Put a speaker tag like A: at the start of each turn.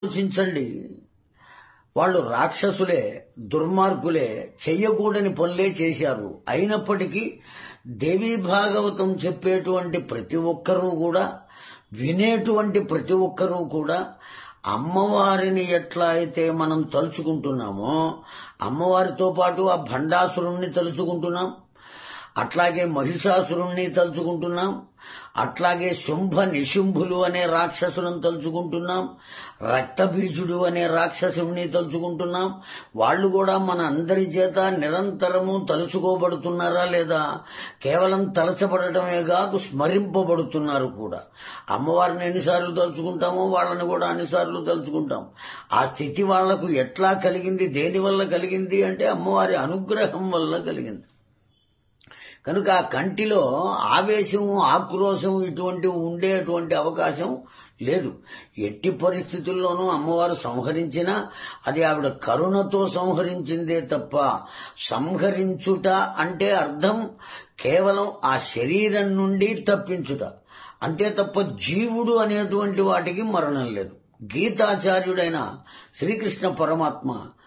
A: ఆలోచించండి వాళ్ళు రాక్షసులే దుర్మార్గులే చెయ్యకూడని పనులే చేశారు అయినప్పటికీ దేవీ భాగవతం చెప్పేటువంటి ప్రతి ఒక్కరూ కూడా వినేటువంటి ప్రతి ఒక్కరూ కూడా అమ్మవారిని ఎట్లా అయితే మనం తలుచుకుంటున్నామో అమ్మవారితో పాటు ఆ భండాసురుణ్ణి తలుచుకుంటున్నాం అట్లాగే మహిషాసురుణ్ణి తలుచుకుంటున్నాం అట్లాగే శుంభ నిశుంభులు అనే రాక్షసులను తలుచుకుంటున్నాం రక్తబీజుడు అనే రాక్షసుని తలుచుకుంటున్నాం వాళ్ళు కూడా మన అందరి చేత నిరంతరము తలుచుకోబడుతున్నారా లేదా కేవలం తలచబడటమే కాదు స్మరింపబడుతున్నారు కూడా అమ్మవారిని ఎన్నిసార్లు తలుచుకుంటామో వాళ్ళని కూడా అన్నిసార్లు తలుచుకుంటాం ఆ స్థితి వాళ్లకు ఎట్లా కలిగింది దేని వల్ల కలిగింది అంటే అమ్మవారి అనుగ్రహం వల్ల కలిగింది కనుక ఆ కంటిలో ఆవేశం ఆక్రోశం ఇటువంటివి ఉండేటువంటి అవకాశం లేదు ఎట్టి పరిస్థితుల్లోనూ అమ్మవారు సంహరించినా అది ఆవిడ కరుణతో సంహరించిందే తప్ప సంహరించుట అంటే అర్థం కేవలం ఆ శరీరం నుండి తప్పించుట అంతే తప్ప జీవుడు అనేటువంటి వాటికి మరణం లేదు గీతాచార్యుడైన శ్రీకృష్ణ పరమాత్మ